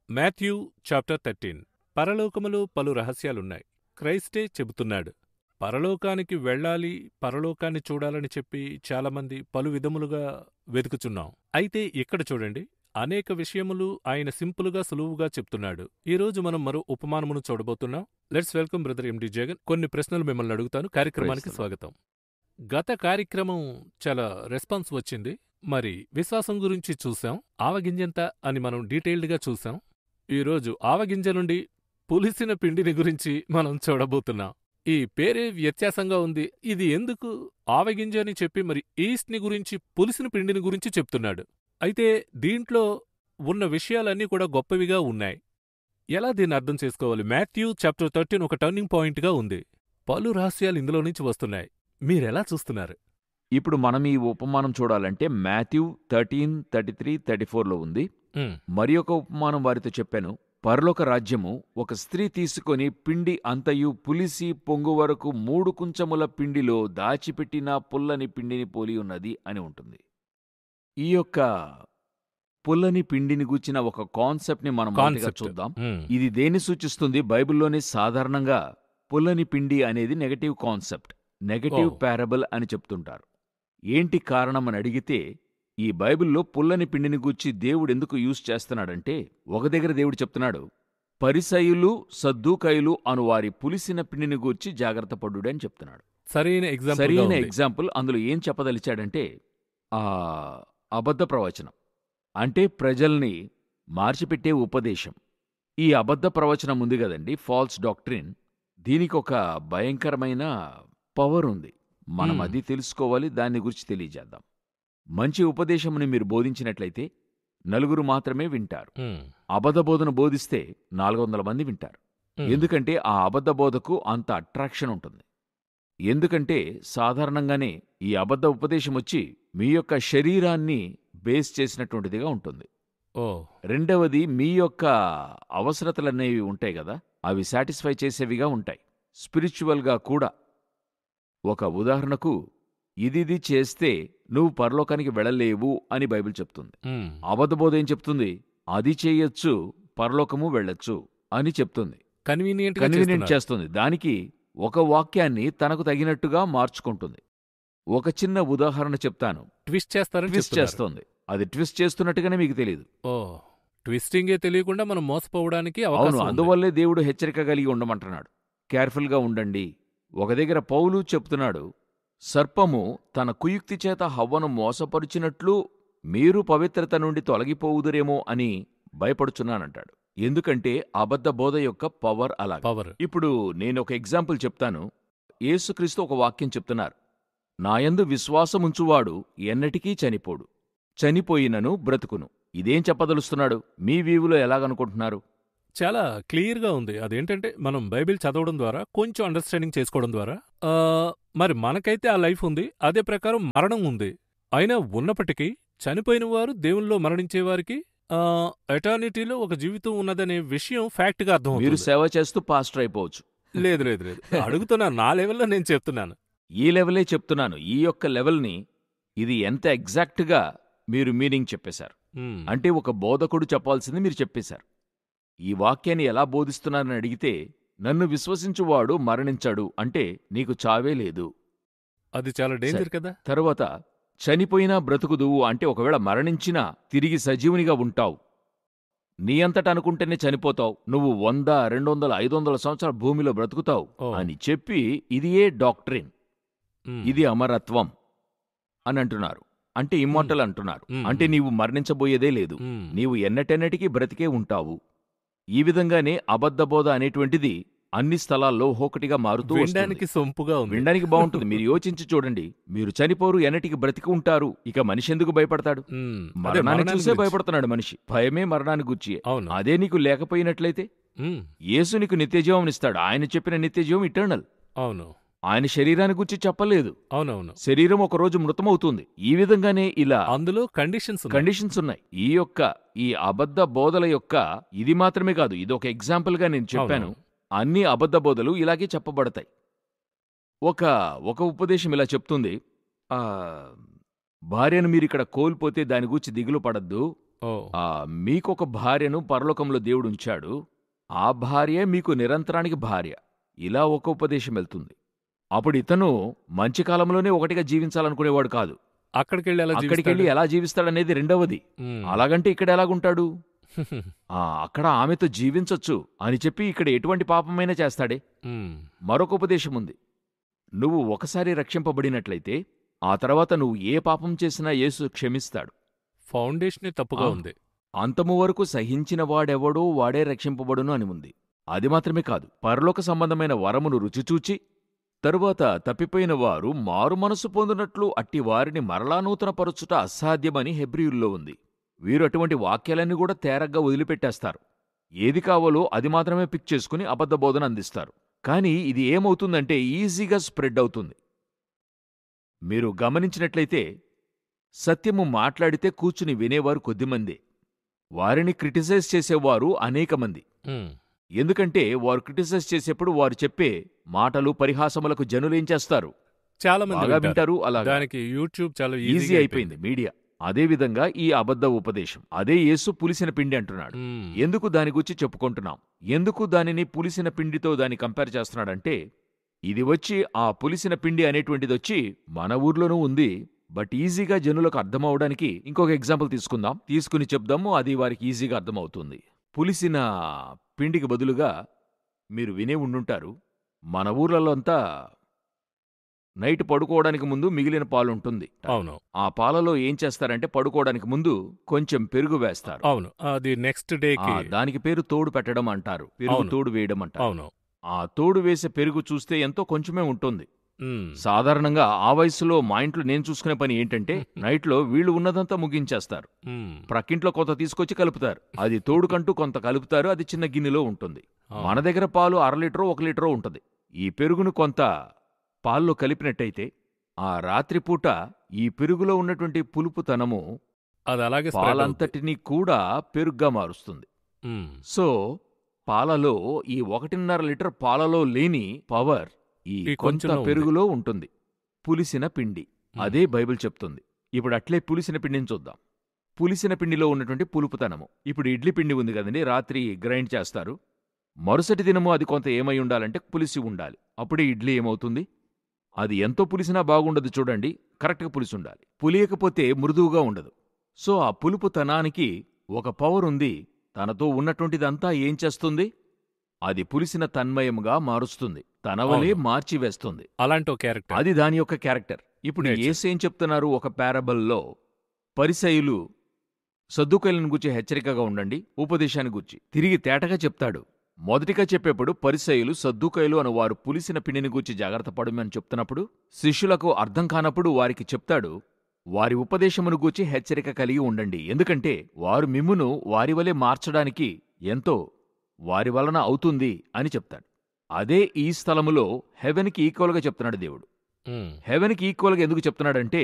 Matthew chapter thirteen పరలోకములో పలు రహస్యాలున్నాయి క్రైస్టే చెబుతున్నాడు పరలోకానికి వెళ్ళాలి పరలోకాన్ని చూడాలని చెప్పి చాలామంది పలు విధములుగా వెతుకుచున్నాం అయితే ఇక్కడ చూడండి అనేక విషయములు ఆయన సింపుల్గా సులువుగా చెప్తున్నాడు ఈ రోజు మనం మరో ఉపమానమును చూడబోతున్నాం let's welcome brother and Jagan కొన్ని ప్రశ్నలు మిమ్మల్ని అడుగుతాను కార్యక్రమానికి Praise the Lord. స్వాగతం గత కార్యక్రమం చాలా రెస్పాన్స్ వచ్చింది మరి విశ్వాసం గురించి చూసాం ఆవగింజంత అని మనం డీటెయిల్డ్గా చూసాం ఈరోజు ఆవగింజ నుండి పులిసిన పిండిని గురించి మనం చూడబోతున్నాం ఈ పేరే వ్యత్యాసంగా ఉంది ఇది ఎందుకు ఆవగింజ అని చెప్పి మరి ఈస్ట్ని గురించి పులిసిన పిండిని గురించి చెప్తున్నాడు అయితే దీంట్లో ఉన్న విషయాలన్నీ కూడా గొప్పవిగా ఉన్నాయి ఎలా దీన్ని అర్థం చేసుకోవాలి మాథ్యూ చాప్టర్ థర్టీన్ ఒక టర్నింగ్ పాయింట్గా ఉంది పలు రహస్యాలు ఇందులో నుంచి వస్తున్నాయి మీరెలా చూస్తున్నారు ఇప్పుడు మనం ఈ ఉపమానం చూడాలంటే Matthew thirteen thirty three thirty ఫోర్లో ఉంది ఉమ్, మరి ఒక ఉపమానం వారితో చెప్పాను పరలోక రాజ్యము ఒక స్త్రీ తీసుకొని పిండి అంతయు పులిసి పొంగు వరకు మూడు కుంచముల పిండిలో దాచిపెట్టిన పుల్లని పిండిని పోలి ఉన్నది అని ఉంటుంది ఈ యొక్క పుల్లని పిండిని గూర్చిన ఒక కాన్సెప్ట్ని మనం మొదటిగా కాన్సెప్ట్ చూద్దాం ఉమ్, ఇది దేని సూచిస్తుంది బైబిల్లోనే సాధారణంగా పుల్లని పిండి అనేది నెగటివ్ కాన్సెప్ట్ నెగటివ్ ఓ. పారబుల్ అని చెప్తుంటారు ఏంటి కారణం అని అడిగితే ఈ బైబిల్లో పుల్లని పిండిని గూర్చి దేవుడు ఎందుకు యూజ్ చేస్తున్నాడంటే ఒక దగ్గర దేవుడు చెప్తున్నాడు పరిసయులు సద్దూకయులు అను వారి పులిసిన పిండిని గూర్చి జాగ్రత్త పడ్డు అని చెప్తున్నాడు సరైన ఎగ్జాంపుల్ సరైన ఎగ్జాంపుల్ అందులో ఏం చెప్పదలిచాడంటే ఆ అబద్ధ ప్రవచనం అంటే ప్రజల్ని మార్చిపెట్టే ఉపదేశం ఈ అబద్ధ ప్రవచనం ఉంది కదండి ఫాల్స్ డాక్ట్రిన్ దీనికి ఒక భయంకరమైన పవర్ ఉంది మనం Hmm. అది తెలుసుకోవాలి దాని గురించి తెలియజేద్దాం మంచి ఉపదేశముని మీరు బోధించినట్లయితే నలుగురు మాత్రమే వింటారు అబద్ధ బోధన బోధిస్తే నాలుగు వందల మంది వింటారు ఎందుకంటే ఆ అబద్ధ బోధకు అంత అట్రాక్షన్ ఉంటుంది ఎందుకంటే సాధారణంగానే ఈ అబద్ధ ఉపదేశం వచ్చి మీ యొక్క శరీరాన్ని బేస్ చేసినటువంటిదిగా ఉంటుంది ఓ రెండవది మీ యొక్క అవసరతలనేవి ఉంటాయి కదా అవి సాటిస్ఫై చేసేవిగా ఉంటాయి స్పిరిచువల్గా కూడా ఒక ఉదాహరణకు ఇదిది చేస్తే నువ్వు పరలోకానికి వెళ్ళలేవు అని బైబిల్ చెప్తుంది ఉమ్, అబద్ధబోధ ఏం చెప్తుంది అది చేయొచ్చు పరలోకము వెళ్ళొచ్చు అని చెప్తుంది కన్వీనియంట్ గా కన్వీనియంట్ చేస్తున్నారు. చేస్తుంది దానికి ఒక వాక్యాన్ని తనకు తగినట్టుగా మార్చుకుంటుంది ఒక చిన్న ఉదాహరణ చెప్తాను ట్విస్ట్ చేస్తారని ట్విస్ట్ చెప్తున్నారు. చేస్తోంది అది ట్విస్ట్ చేస్తున్నట్టుగానే మీకు తెలియదు ఓ ట్విస్టింగే తెలియకుండా మనం మోసపోవడానికి అవకాశం అవును ఉంది. అందువల్లే దేవుడు హెచ్చరిక కలిగి ఉండమంటున్నాడు కేర్ఫుల్గా ఉండండి ఒక దగ్గర పౌలు చెప్తున్నాడు సర్పము తన కుయుక్తి చేత హవ్వను మోసపరుచినట్లు మీరు పవిత్రత నుండి తొలగిపోవుదురేమో అని భయపడుచున్నానంటాడు ఎందుకంటే అబద్ధ బోధ యొక్క పవర్ అలా పవర్ ఇప్పుడు నేను ఒక ఎగ్జాంపుల్ చెప్తాను యేసుక్రీస్తు ఒక వాక్యం చెప్తున్నారు నాయందు విశ్వాసముంచువాడు ఎన్నటికీ చనిపోడు చనిపోయినను బ్రతుకును ఇదేం చెప్పదలుస్తున్నాడు మీ వీవులో ఎలాగనుకుంటున్నారు చాలా క్లియర్ గా ఉంది అదేంటంటే మనం బైబిల్ చదవడం ద్వారా కొంచెం అండర్స్టాండింగ్ చేసుకోవడం ద్వారా ఆ, మరి మనకైతే ఆ లైఫ్ ఉంది అదే ప్రకారం మరణం ఉంది అయినా ఉన్నప్పటికీ చనిపోయిన వారు దేవుల్లో మరణించే వారికి ఎటర్నిటీలో ఒక జీవితం ఉన్నదనే విషయం ఫ్యాక్ట్ గా అర్థం మీరు సేవ చేస్తూ పాస్టర్ అయిపోవచ్చు లేదు లేదు లేదు అడుగుతున్నా నా లెవెల్లో నేను చెప్తున్నాను ఈ లెవెలే చెప్తున్నాను ఈ యొక్క లెవెల్ని ఇది ఎంత ఎగ్జాక్ట్గా మీరు మీనింగ్ చెప్పేశారు ఉమ్, అంటే ఒక బోధకుడు చెప్పాల్సింది మీరు చెప్పేశారు ఈ వాక్యాన్ని ఎలా బోధిస్తున్నారని అడిగితే నన్ను విశ్వసించువాడు మరణించాడు అంటే నీకు చావే లేదు అది చాలా డేంజర్ కదా తరువాత చనిపోయినా బ్రతుకుదువు అంటే ఒకవేళ మరణించినా తిరిగి సజీవునిగా ఉంటావు నీ అంతట అనుకుంటేనే చనిపోతావు నువ్వు వంద రెండు వందల ఐదు వందల సంవత్సరాల భూమిలో బ్రతుకుతావు ఓ. అని చెప్పి ఇది ఏ డాక్ట్రిన్ ఉమ్, ఇది అమరత్వం అని అంటున్నారు అంటే ఇమ్మోర్టల్ అంటున్నారు మ్మ్. అంటే నీవు మరణించబోయేదే లేదు ఉమ్, నీవు ఎన్నటెన్నటికీ బ్రతికే ఉంటావు ఈ విధంగానే అబద్ధబోధ అనేటువంటిది అన్ని స్థలాల్లో ఒకటిగా మారుతూ వస్తుంది. వినడానికి సొంపుగా ఉంది వినడానికి బాగుంటుంది మీరు యోచించి చూడండి మీరు చనిపోరు ఎన్నటికి బ్రతికి ఉంటారు ఇక మనిషి ఎందుకు భయపడతాడు ఉమ్, అదే మరణాన్ని మరణాన్ని చూసే గురించి. భయపడుతున్నాడు మనిషి భయమే మరణాన్ని గుచ్చి అవును అదే నీకు లేకపోయినట్లయితే ఉమ్, యేసు నీకు నిత్యజీవం ఇస్తాడు ఆయన చెప్పిన నిత్యజీవం ఇటర్నల్ అవును ఆయన శరీరాన్ని గురించి చెప్పలేదు అవునవును శరీరం ఒక రోజు మృతమవుతుంది ఈ విధంగానే ఇలా అందులో కండిషన్స్ ఉన్నాయి. కండిషన్స్ ఉన్నాయి ఈ యొక్క ఈ అబద్ధ బోధల యొక్క ఇది మాత్రమే కాదు ఇది ఒక ఎగ్జాంపుల్ గా నేను చెప్పాను అవును. అన్ని అబద్ధ బోధలు ఇలాగే చెప్పబడతాయి ఒక ఒక ఉపదేశం ఇలా చెప్తుంది ఆ భార్యను మీరిక్కడ కోల్పోతే దాని గురించి దిగులు పడద్దు ఓ ఆ, మీకొక భార్యను పరలోకంలో దేవుడు ఉంచాడు ఆ భార్యే మీకు నిరంతరానికి భార్య ఇలా ఒక ఉపదేశం వెళ్తుంది అప్పుడు ఇతను మంచి కాలంలోనే ఒకటిగా జీవించాలనుకునేవాడు కాదు అక్కడికెళ్ళి ఎలా అక్కడికెళ్ళి ఎలా జీవిస్తాడనేది రెండవది అలాగంటే ఇక్కడ ఎలాగుంటాడు ఆ, అక్కడ ఆమెతో జీవించొచ్చు అని చెప్పి ఇక్కడ ఎటువంటి పాపమైనా చేస్తాడే మరొక ఉపదేశం ఉంది నువ్వు ఒకసారి రక్షింపబడినట్లయితే ఆ తర్వాత నువ్వు ఏ పాపం చేసినా యేసు క్షమిస్తాడు ఫౌండేషనే తప్పుగా ఆ. ఉంది అంతము వరకు సహించిన వాడెవడో వాడే రక్షింపబడును అని ఉంది అది మాత్రమే కాదు పరలోక సంబంధమైన వరమును రుచిచూచి తరువాత తప్పిపోయిన వారు మారు మనసు పొందినట్లు అట్టి వారిని మరలా నూతనపరచుట అసాధ్యమని హెబ్రియుల్లో ఉంది వీరు అటువంటి వాక్యాలన్నీ కూడా తేరగ్గా వదిలిపెట్టేస్తారు ఏది కావాలో అది మాత్రమే పిక్ చేసుకుని అబద్ధ బోధన అందిస్తారు కానీ ఇది ఏమవుతుందంటే ఈజీగా స్ప్రెడ్ అవుతుంది మీరు గమనించినట్లయితే సత్యము మాట్లాడితే కూర్చుని వినేవారు కొద్దిమందే వారిని క్రిటిసైజ్ చేసేవారు అనేక మంది ఉమ్, ఎందుకంటే వారు క్రిటిసైజ్ చేసేప్పుడు వారు చెప్పే మాటలు పరిహాసములకు జనులేం చేస్తారు చాలా మంది బాగా వింటారు. వింటారు అలా దానికి యూట్యూబ్ చాలా ఈజీ ఈజీగా అయిపోయింది మీడియా అదేవిధంగా ఈ అబద్ధ ఉపదేశం అదే యేసు పులిసిన పిండి అంటున్నాడు ఉమ్, ఎందుకు దాని గురించి చెప్పుకుంటున్నాం ఎందుకు దానిని పులిసిన పిండితో దాన్ని కంపేర్ చేస్తున్నాడంటే ఇది వచ్చి ఆ పులిసిన పిండి అనేటువంటిది వచ్చి మన ఊర్లోనూ ఉంది బట్ ఈజీగా జనులకు అర్థమవడానికి ఇంకొక ఎగ్జాంపుల్ తీసుకుందాం తీసుకుని చెప్దాము అది వారికి ఈజీగా అర్థమవుతుంది పులిసిన పిండికి బదులుగా మీరు వినే ఉండుంటారు మన ఊర్లలో అంతా నైట్ పడుకోవడానికి ముందు మిగిలిన పాలు ఉంటుంది అవును ఆ పాలలో ఏం చేస్తారంటే పడుకోవడానికి ముందు కొంచెం పెరుగు వేస్తారు అవును అది నెక్స్ట్ ఆ, డేకి దానికి పేరు తోడు పెట్టడం అంటారు పెరుగు అవును. తోడు వేయడం అంటారు అవును ఆ తోడు వేసే పెరుగు చూస్తే ఎంతో కొంచెమే ఉంటుంది ఉమ్, సాధారణంగా ఆ వయసులో మా ఇంట్లో నేను చూసుకునే పని ఏంటంటే నైట్లో వీళ్ళు ఉన్నదంతా ముగించేస్తారు ఉమ్, ప్రక్కింట్లో కొంత తీసుకొచ్చి కలుపుతారు అది తోడుకంటూ కొంత కలుపుతారు అది చిన్న గిన్నెలో ఉంటుంది అవును. మన దగ్గర పాలు అర లీటరో ఒక లీటరో ఉంటుంది ఈ పెరుగును కొంత పాల్లో కలిపినట్టయితే ఆ రాత్రిపూట ఈ పెరుగులో ఉన్నటువంటి పులుపుతనము అది అలాగే spread అవుద్ది. పాలంతటినీ కూడా పెరుగ్గా మారుస్తుంది ఉమ్, సో పాలలో ఈ ఒకటిన్నర లీటర్ పాలలో లేని పవర్ ఈ ఈ కొంత కొంచెంలో ఉంది. పెరుగులో ఉంటుంది పులిసిన పిండి ఉమ్, అదే బైబిల్ చెప్తుంది ఇప్పుడు అట్లే పులిసిన పిండిని చూద్దాం పులిసిన పిండిలో ఉన్నటువంటి పులుపుతనము ఇప్పుడు ఇడ్లీ పిండి ఉంది కదండి రాత్రి గ్రైండ్ చేస్తారు మరుసటి దినము అది కొంత ఏమై ఉండాలంటే పులిసి ఉండాలి అప్పుడే ఇడ్లీ ఏమవుతుంది అది ఎంతో పులిసినా బాగుండదు చూడండి కరెక్ట్గా పులిసి ఉండాలి పులియకపోతే మృదువుగా ఉండదు సో ఆ పులుపుతనానికి ఒక పవర్ ఉంది తనతో ఉన్నటువంటిదంతా ఏం చేస్తుంది అది పులిసిన తన్మయముగా మారుస్తుంది తనవలే అవును. మార్చివేస్తుంది అలాంటి ఒక క్యారెక్టర్ అది దాని యొక్క క్యారెక్టర్ ఇప్పుడు Nature. యేసు ఏం చెప్తున్నారు ఒక పారబల్లో పరిసయులు సద్దుకైలను గురించి హెచ్చరికగా ఉండండి ఉపదేశాన్ని గురించి తిరిగి తేటగా చెప్తాడు మొదటిగా చెప్పేప్పుడు పరిసయులు సద్దుకైలు అను వారు పులిసిన పిండిని గూర్చి జాగ్రత్త పడమని చెప్తున్నప్పుడు శిష్యులకు అర్థం కానప్పుడు వారికి చెప్తాడు వారి ఉపదేశమును గూర్చి హెచ్చరిక కలిగి ఉండండి ఎందుకంటే వారు మిమ్మును వారి వలె మార్చడానికి ఎంతో వారి వలన అవుతుంది అని చెప్తాడు అదే ఈ స్థలములో హెవెన్కి ఈక్వల్గా చెప్తున్నాడు దేవుడు ఉమ్, హెవెన్కి ఈక్వల్గా ఎందుకు చెప్తున్నాడంటే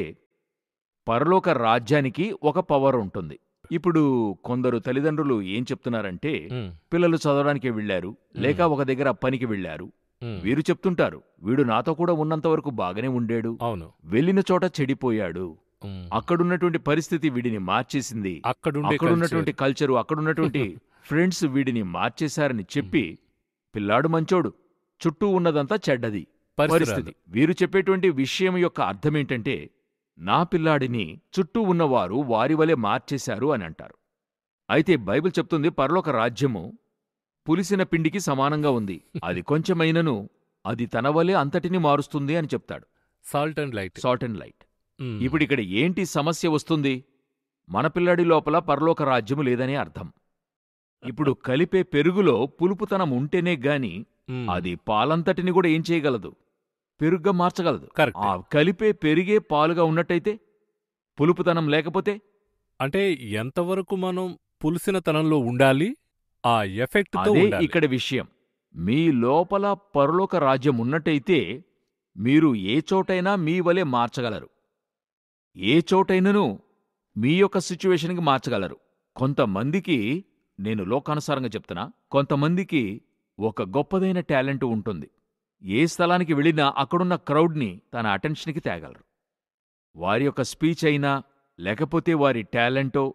పరలోక రాజ్యానికి ఒక పవర్ ఉంటుంది ఇప్పుడు కొందరు తల్లిదండ్రులు ఏం చెప్తున్నారంటే ఉమ్, పిల్లలు చదవడానికి వెళ్ళారు లేక ఒక దగ్గర పనికి వెళ్ళారు ఉమ్, వీరు చెప్తుంటారు వీడు నాతో కూడా ఉన్నంత వరకు బాగానే ఉండాడు అవును వెళ్ళిన చోట చెడిపోయాడు ఉమ్, అక్కడున్నటువంటి పరిస్థితి వీడిని మార్చేసింది అక్కడుండే అక్కడున్నటువంటి కల్చరు అక్కడున్నటువంటి ఫ్రెండ్స్ వీడిని మార్చేశారని చెప్పి పిల్లాడు మంచోడు చుట్టూ ఉన్నదంతా చెడ్డది పరిస్థితి పరిస్థితి వీరు చెప్పేటువంటి విషయం యొక్క అర్థమేంటంటే నా పిల్లాడిని చుట్టూ ఉన్నవారు వారి వలె మార్చేశారు అని అంటారు అయితే బైబిల్ చెప్తుంది పరలోక రాజ్యము పులిసిన పిండికి సమానంగా ఉంది అది కొంచెమైనను అది తన వలె అంతటిని మారుస్తుంది అని చెప్తాడు salt and light salt and light ఇప్పుడు ఇక్కడ ఏంటి సమస్య వస్తుంది మన పిల్లాడి లోపల పరలోక రాజ్యము లేదనే అర్థం ఇప్పుడు కలిపే పెరుగులో పులుపుతనం ఉంటేనే గాని అది పాలంతటిని కూడా ఏం చేయగలదు పెరుగ్గా మార్చగలదు కరెక్ట్ ఆ కలిపే పెరిగే పాలుగా ఉన్నట్టయితే పులుపుతనం లేకపోతే అంటే ఎంతవరకు మనం పులిసిన తనంలో ఉండాలి ఆ ఎఫెక్ట్ తో అదే ఉండాలి ఇక్కడ విషయం మీ లోపల పరలోక రాజ్యం ఉన్నట్టయితే మీరు ఏ చోటైనా మీ వలె మార్చగలరు ఏ చోటైనను మీ యొక్క సిచ్యువేషన్కి మార్చగలరు కొంతమందికి నేను లోకానుసారంగా చెప్తున్నా కొంతమందికి ఒక గొప్పదైన టాలెంట్ ఉంటుంది ఏ స్థలానికి వెళ్ళినా అక్కడున్న క్రౌడ్ని తన అటెన్షన్కి తేగలరు వారి యొక్క స్పీచ్ అయినా లేకపోతే వారి టాలెంటో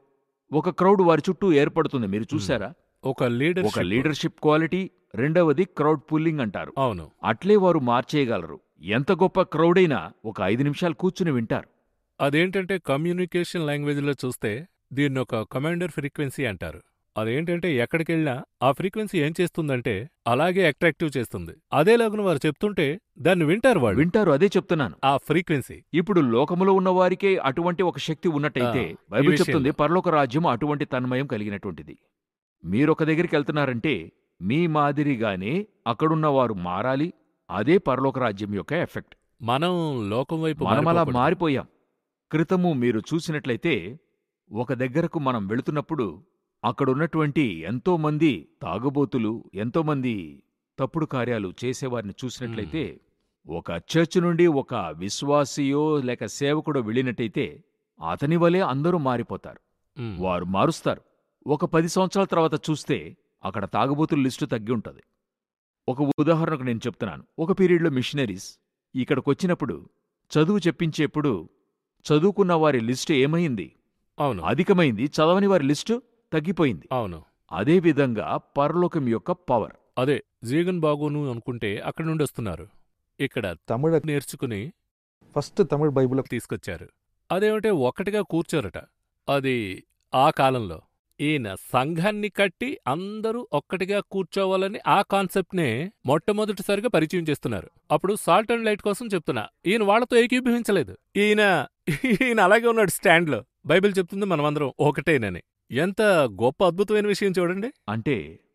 ఒక క్రౌడ్ వారి చుట్టూ ఏర్పడుతుంది మీరు చూసారా ఒక లీడర్ ఒక లీడర్షిప్ క్వాలిటీ రెండవది క్రౌడ్ పుల్లింగ్ అంటారు అవును అట్లే వారు మార్చేయగలరు ఎంత గొప్ప క్రౌడ్ అయినా ఒక ఐదు నిమిషాలు కూర్చుని వింటారు అదేంటంటే కమ్యూనికేషన్ లాంగ్వేజ్లో చూస్తే దీన్ని ఒక కమాండర్ ఫ్రీక్వెన్సీ అంటారు అదేంటంటే ఎక్కడికెళ్ళినా ఆ ఫ్రీక్వెన్సీ ఏం చేస్తుందంటే అలాగే అట్రాక్టివ్ చేస్తుంది అదేలాగున వారు చెప్తుంటే దాన్ని వింటారు వాళ్ళు వింటారు అదే చెప్తున్నాను ఆ ఫ్రీక్వెన్సీ ఇప్పుడు లోకములో ఉన్న వారికే అటువంటి ఒక శక్తి ఉన్నట్టయితే ఆ, ఈ బైబిల్ విషయంలో. చెప్తుంది పరలోక రాజ్యం అటువంటి తన్మయం కలిగినటువంటిది మీరొక దగ్గరికి వెళ్తున్నారంటే మీ మాదిరిగానే అక్కడున్న వారు మారాలి అదే పరలోక రాజ్యం యొక్క ఎఫెక్ట్ మనం లోకం వైపు మనం అలా మారిపోకూడదు. మారిపోయాం క్రితము మీరు చూసినట్లయితే ఒక దగ్గరకు మనం వెళుతున్నప్పుడు అక్కడున్నటువంటి ఎంతో మంది తాగుబోతులు ఎంతో మంది తప్పుడు కార్యాలు చేసేవారిని చూసినట్లయితే ఒక చర్చ్ నుండి ఒక విశ్వాసియో లేక సేవకుడో వెళ్ళినట్టయితే అతని వలె అందరూ మారిపోతారు ఉమ్, వారు మారుస్తారు ఒక పది సంవత్సరాల తర్వాత చూస్తే అక్కడ తాగుబోతుల లిస్టు తగ్గి ఉంటుంది ఒక ఉదాహరణకు నేను చెప్తున్నాను ఒక పీరియడ్లో మిషనరీస్ ఇక్కడికొచ్చినప్పుడు చదువు చెప్పించేప్పుడు చదువుకున్న వారి లిస్టు ఏమైంది అవును అధికమైంది చదవని వారి లిస్టు తగ్గిపోయింది అవును అదే విధంగా పరలోకం యొక్క పవర్ అదే జీగన్ బాగోను అనుకుంటే అక్కడి నుండి వస్తున్నారు ఇక్కడ தமிழ నేర్చుకుని ఫస్ట్ தமிழ் బైబిల్ తీసుకొచ్చారు అదేమంటే ఒక్కటిగా కూర్చోరట అది ఆ కాలంలో ఈయన సంఘాన్ని కట్టి అందరూ ఒక్కటిగా కూర్చోవాలని ఆ కాన్సెప్ట్నే మొట్టమొదటిసారిగా పరిచయం చేస్తున్నారు అప్పుడు సాల్ట్ అండ్ లైట్ కోసం చెప్తున్నా ఈయన వాళ్ళతో ఏకీభవించలేదు ఈయన ఈయన అలాగే ఉన్నాడు స్టాండ్లో బైబిల్ చెప్తుంది మనమందరం ఒకటేనని ఎంత గొప్ప అద్భుతమైన విషయం చూడండి అంటే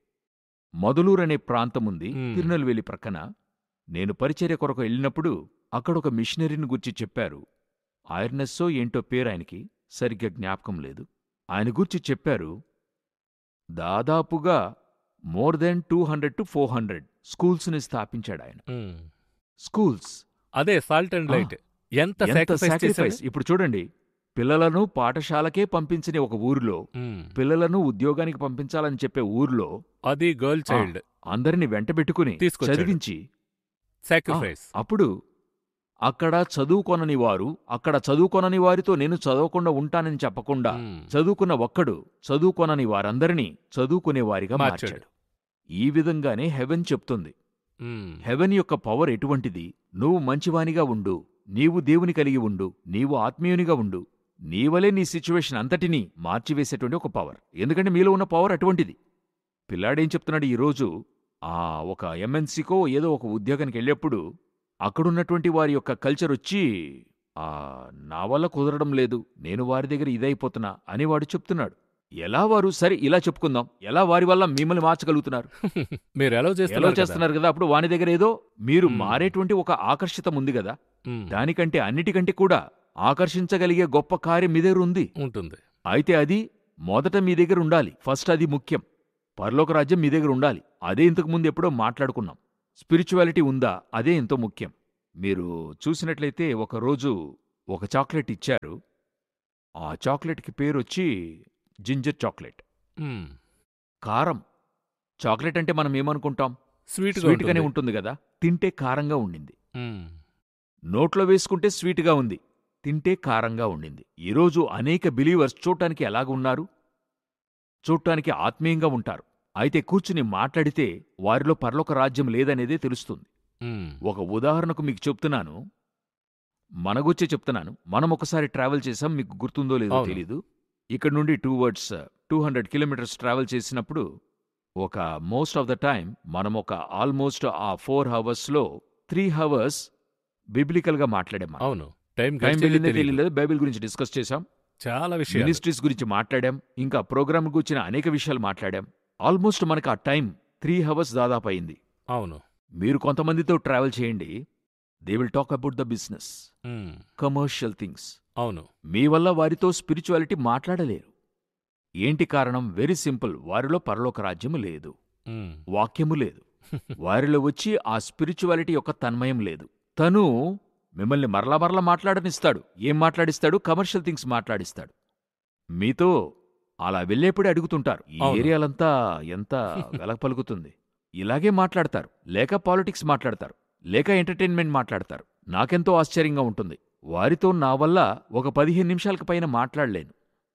మొదలూరనే ప్రాంతముంది మ్మ్. తిరునెల్వేలి ప్రక్కన నేను పరిచర్య కొరకు వెళ్ళినప్పుడు అక్కడొక మిషనరీని గురించి చెప్పారు ఆయర్నెస్సో ఏంటో పేరు ఆయనకి సరిగ్గా జ్ఞాపకం లేదు ఆయన గురించి చెప్పారు దాదాపుగా more than two hundred to four hundred స్కూల్స్ని స్థాపించాడు ఆయన ఉమ్. స్కూల్స్ అదే సాల్ట్ అండ్ ఆ. లైట్ ఎంత ఎంత సాక్రిఫైస్ సాక్రిఫైస్ ఇప్పుడు చూడండి పిల్లలను పాఠశాలకే పంపించని ఒక ఊరిలో పిల్లలను ఉద్యోగానికి పంపించాలని చెప్పే ఊరిలో అది గర్ల్ చైల్డ్ అందరిని వెంటబెట్టుకుని తీసుకొచ్చాడు. చదివించి సాక్రిఫైస్ అప్పుడు అక్కడ చదువుకొనని వారు అక్కడ చదువుకొనని వారితో నేను చదవకుండా ఉంటానని చెప్పకుండా ఉమ్. చదువుకున్న ఒక్కడు చదువుకొనని వారందరినీ చదువుకునేవారిగా మార్చాడు. మార్చాడు ఈ విధంగానే హెవెన్ చెప్తుంది ఉమ్. హెవెన్ యొక్క పవర్ ఎటువంటిది నువ్వు మంచివానిగా ఉండు నీవు దేవుని కలిగి ఉండు నీవు ఆత్మీయునిగా ఉండు నీవలే నీ సిచ్యువేషన్ అంతటినీ మార్చివేసేటువంటి ఒక పవర్ ఎందుకంటే మీలో ఉన్న పవర్ అటువంటిది పిల్లాడేం చెప్తున్నాడు ఈరోజు ఆ ఒక ఎంఎన్సీకో ఏదో ఒక ఉద్యోగానికి వెళ్ళేప్పుడు అక్కడున్నటువంటి వారి యొక్క కల్చర్ వచ్చి ఆ నా వల్ల కుదరడం లేదు నేను వారి దగ్గర ఇదైపోతున్నా అని వాడు చెప్తున్నాడు ఎలా వారు సరే ఇలా చెప్పుకుందాం ఎలా వారి వల్ల మిమ్మల్ని మార్చగలుగుతున్నారు మీరు ఎలా ఎలా చేస్తున్నారు కదా? చేస్తున్నారు కదా అప్పుడు వాని దగ్గర ఏదో మీరు మ్మ్. మారేటువంటి ఒక ఆకర్షితం ఉంది కదా ఉమ్. దానికంటే అన్నిటికంటే కూడా ఆకర్షించగలిగే గొప్ప కార్యం మీ దగ్గర ఉంది ఉంటుంది అయితే అది మొదట మీ దగ్గర ఉండాలి ఫస్ట్ అది ముఖ్యం పరలోక రాజ్యం మీ దగ్గర ఉండాలి అదే ఇంతకు ముందు ఎప్పుడో మాట్లాడుకున్నాం స్పిరిచువాలిటీ ఉందా అదే ఎంతో ముఖ్యం మీరు చూసినట్లయితే ఒక రోజు ఒక చాక్లెట్ ఇచ్చారు ఆ చాక్లెట్కి పేరు వచ్చి జింజర్ చాక్లెట్ ఉమ్. కారం చాక్లెట్ అంటే మనం ఏమనుకుంటాం స్వీట్ స్వీట్గానే ఉంటుంది కదా తింటే కారంగా ఉండింది ఉమ్. నోట్లో వేసుకుంటే స్వీట్గా ఉంది తింటే కారంగా ఉండింది ఈరోజు అనేక బిలీవర్స్ చూడటానికి ఎలాగ ఉన్నారు చూడటానికి ఆత్మీయంగా ఉంటారు అయితే కూర్చుని మాట్లాడితే వారిలో పరలోక రాజ్యం లేదనేదే తెలుస్తుంది ఉమ్. ఒక ఉదాహరణకు మీకు చెప్తున్నాను మన గుచ్చే చెప్తున్నాను మనం ఒకసారి ట్రావెల్ చేసాం మీకు గుర్తుందో లేదో అవును. తెలీదు ఇక్కడ నుండి two words two hundred kilometres travel చేసినప్పుడు ఒక మోస్ట్ ఆఫ్ ద టైం మనం ఒక ఆల్మోస్ట్ ఆ ఫోర్ హవర్స్లో త్రీ హవర్స్ బిబ్లికల్గా మాట్లాడాం మనం. అవును టైం టైం గడిచేదే వెళ్ళిందే తెలీదు. తెలియలేదు బైబిల్ గురించి డిస్కస్ చేశాం చాలా విషయాలు మినిస్ట్రీస్ గురించి మాట్లాడాం ఇంకా ప్రోగ్రామ్ గురించిన అనేక విషయాలు మాట్లాడాం ఆల్మోస్ట్ మనకు ఆ టైం త్రీ హవర్స్ దాదాపు అయింది అవును మీరు కొంతమందితో ట్రావెల్ చేయండి they will talk about the business um. Commercial things అవును మీ వల్ల వారితో స్పిరిచువాలిటీ మాట్లాడలేరు ఏంటి కారణం వెరీ సింపుల్ వారిలో పరలోక రాజ్యము లేదు ఉమ్. వాక్యము లేదు వారిలో వచ్చి ఆ స్పిరిచువాలిటీ యొక్క తన్మయం లేదు తను మిమ్మల్ని మరలా మరలా మాట్లాడనిస్తాడు ఏం మాట్లాడిస్తాడు కమర్షియల్ థింగ్స్ మాట్లాడిస్తాడు మీతో అలా వెళ్ళేప్పుడే అడుగుతుంటారు ఈ అవును. ఏరియాలంతా ఎంత వెలక పలుకుతుంది ఇలాగే మాట్లాడతారు లేక పాలిటిక్స్ మాట్లాడతారు లేక ఎంటర్టైన్మెంట్ మాట్లాడతారు నాకెంతో ఆశ్చర్యంగా ఉంటుంది వారితో నా వల్ల ఒక పదిహేను నిమిషాలకు పైన మాట్లాడలేను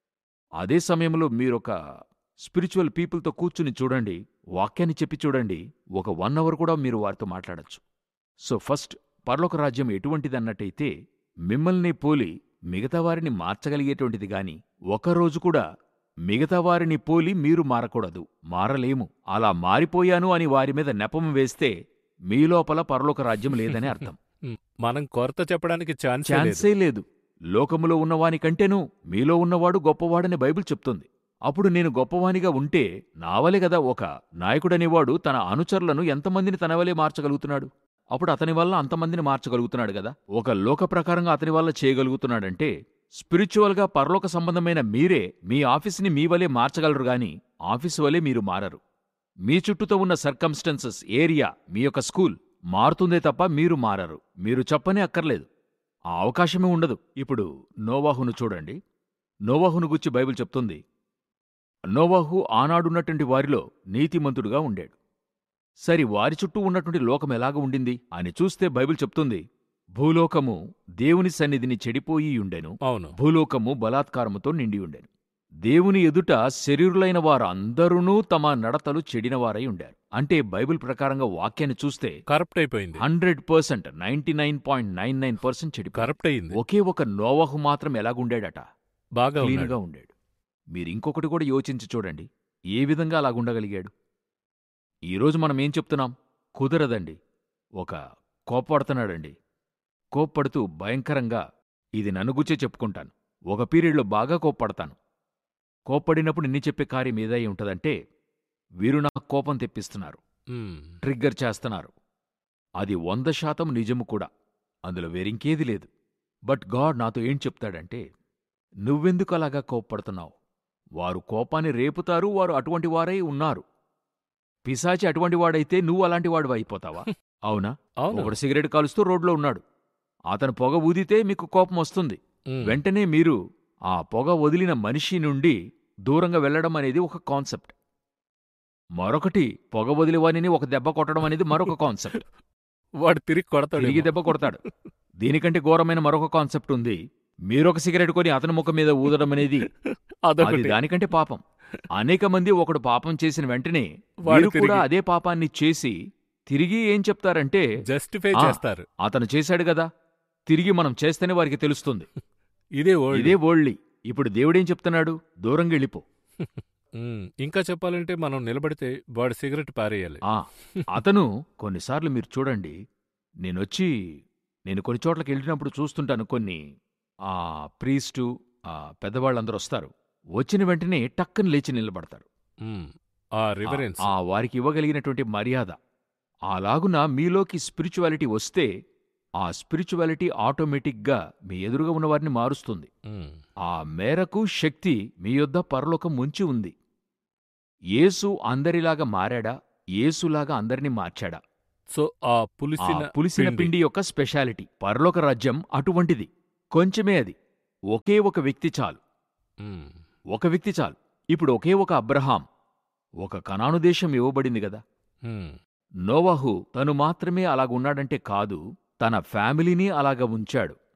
అదే సమయంలో మీరొక స్పిరిచువల్ పీపుల్తో కూర్చుని చూడండి వాక్యాన్ని చెప్పి చూడండి ఒక వన్ అవర్ కూడా మీరు వారితో మాట్లాడచ్చు సో ఫస్ట్ పరలోక రాజ్యం ఎటువంటిదన్నట్టయితే మిమ్మల్ని పోలి మిగతా వారిని మార్చగలిగేటువంటిది గాని ఒకరోజు కూడా మిగతా వారిని పోలి మీరు మారకూడదు మారలేము అలా మారిపోయాను అని వారి మీద నెపం వేస్తే మీ లోపల పరలోక రాజ్యం లేదని అర్థం ఉమ్, మనం కొరత చెప్పడానికి ఛాన్స్ లేదు ఛాన్సే లేదు లోకములో ఉన్నవానికంటేనూ మీలో ఉన్నవాడు గొప్పవాడని బైబిల్ చెప్తుంది అప్పుడు నేను గొప్పవానిగా ఉంటే నావలే గదా ఒక నాయకుడనేవాడు తన అనుచరులను ఎంతమందిని తనవలే మార్చగలుగుతున్నాడు అప్పుడు అతని వల్ల అంతమందిని మార్చగలుగుతున్నాడు గదా ఒక లోక ప్రకారంగా అతని వల్ల చేయగలుగుతున్నాడంటే స్పిరిచువల్గా పరలోక సంబంధమైన మీరే మీ ఆఫీస్ని మీ వలే మార్చగలరు గాని ఆఫీసు వలే మీరు మారరు మీ చుట్టూతో ఉన్న సర్కమ్స్టెన్సెస్ ఏరియా మీ యొక్క స్కూల్ మారుతుందే తప్ప మీరు మారరు మీరు చెప్పనే అక్కర్లేదు ఆ అవకాశమే ఉండదు ఇప్పుడు నోవాహును చూడండి నోవాహును గుచ్చి బైబిల్ చెప్తుంది నోవాహు ఆనాడున్నటువంటి వారిలో నీతిమంతుడుగా ఉండాడు సరి వారి చుట్టూ ఉన్నటువంటి లోకం ఎలాగ ఉండింది అని చూస్తే బైబిల్ చెప్తుంది భూలోకము దేవుని సన్నిధిని చెడిపోయి ఉండెను అవును భూలోకము బలాత్కారముతో నిండి ఉండెను దేవుని ఎదుట శరీరులైన వారందరూ తమ నడతలు చెడినవారై ఉండారు అంటే బైబిల్ ప్రకారంగా వాక్యాన్ని చూస్తే కరప్ట్ అయిపోయింది hundred percent ninety nine point nine nine percent చెడిపోయారు కరప్ట్ అయింది ఒకే ఒక నోవాహు మాత్రం ఎలాగుండాడట బాగా ఉన్నాడు. క్లీన్గా ఉండాడు మీరు ఇంకొకటి కూడా యోచించి చూడండి ఏ విధంగా అలాగుండగలిగాడు ఈరోజు మనం ఏం చెప్తున్నాం కుదరదండి ఒక కోప్పడుతున్నాడండి కోప్పడుతూ భయంకరంగా ఇది నన్ను గుచ్చే చెప్పుకుంటాను ఒక పీరియడ్లో బాగా కోప్పడతాను కోప్పడినప్పుడు నిన్ను చెప్పే కార్యం ఏదై ఉంటదంటే వీరు నాకు కోపం తెప్పిస్తున్నారు ఉమ్, ట్రిగ్గర్ చేస్తున్నారు అది వంద శాతం నిజము కూడా అందులో వేరింకేది లేదు బట్ గాడ్ నాతో ఏం చెప్తాడంటే నువ్వెందుకు అలాగా కోప్పడుతున్నావు వారు కోపాన్ని రేపుతారు వారు అటువంటి వారై ఉన్నారు పిశాచి అటువంటి వాడైతే నువ్వు అలాంటి వాడు అయిపోతావా అవునా అవును ఒకడు సిగరెట్ కాలుస్తూ రోడ్లో ఉన్నాడు అతను పొగ ఊదితే మీకు కోపం వస్తుంది ఉమ్, వెంటనే మీరు ఆ పొగ వదిలిన మనిషి నుండి దూరంగా వెళ్లడం అనేది ఒక కాన్సెప్ట్ మరొకటి పొగ వదిలివానిని ఒక దెబ్బ కొట్టడం అనేది మరొక కాన్సెప్ట్ వాడు తిరిగి కొడతాడు తిరిగి దెబ్బ కొడతాడు దీనికంటే ఘోరమైన మరొక కాన్సెప్ట్ ఉంది మీరొక సిగరెట్ కొని అతని ముఖం మీద ఊదడం అనేది అది అదొకటి దానికంటే పాపం అనేక మంది ఒకడు పాపం చేసిన వెంటనే వాడు వీరు కూడా తిరిగి- అదే పాపాన్ని చేసి తిరిగి ఏం చెప్తారంటే జస్టిఫై ఆ, చేస్తారు అతను చేశాడు కదా తిరిగి మనం చేస్తేనే వారికి తెలుస్తుంది ఇదే ఓల్డ్ ఇదే ఓళ్ళి ఇప్పుడు దేవుడేం చెప్తున్నాడు దూరంగా వెళ్ళిపో ఉమ్, ఇంకా చెప్పాలంటే మనం నిలబడితే వాడు సిగరెట్ పారేయాలి ఆ అతను కొన్నిసార్లు మీరు చూడండి నేనొచ్చి నేను కొన్ని చోట్లకి వెళ్ళినప్పుడు చూస్తుంటాను కొన్ని ఆ ప్రీస్టు ఆ పెద్దవాళ్ళందరూ వస్తారు వచ్చిన వెంటనే టక్కన లేచి నిలబడతారు ఉమ్, ఆ రివరెన్స్ ఆ వారికి ఇవ్వగలిగినటువంటి మర్యాద అలాగున మీలోకి స్పిరిచువాలిటీ వస్తే ఆ స్పిరిచువాలిటీ ఆటోమేటిక్గా మీ ఎదురుగా ఉన్న వారిని మారుస్తుంది ఉమ్, ఆ మేరకు శక్తి మీ యొద్ద పరలోకం ముంచి ఉంది యేసు అందరిలాగా మారాడా యేసులాగా అందరినీ మార్చాడా సో ఆ ఆ పులిసిన పులిసిన పిండి యొక్క స్పెషాలిటీ పరలోక రాజ్యం అటువంటిది కొంచెమే అది ఒకే ఒక వ్యక్తి చాలు ఉమ్, ఒక వ్యక్తి చాలు ఇప్పుడు ఒకే ఒక అబ్రహాం ఒక కనాను దేశం ఇవ్వబడింది గదా ఉమ్, నోవాహు తను మాత్రమే అలాగున్నాడంటే కాదు తన ఫ్యామిలీని అలాగ ఉంచాడు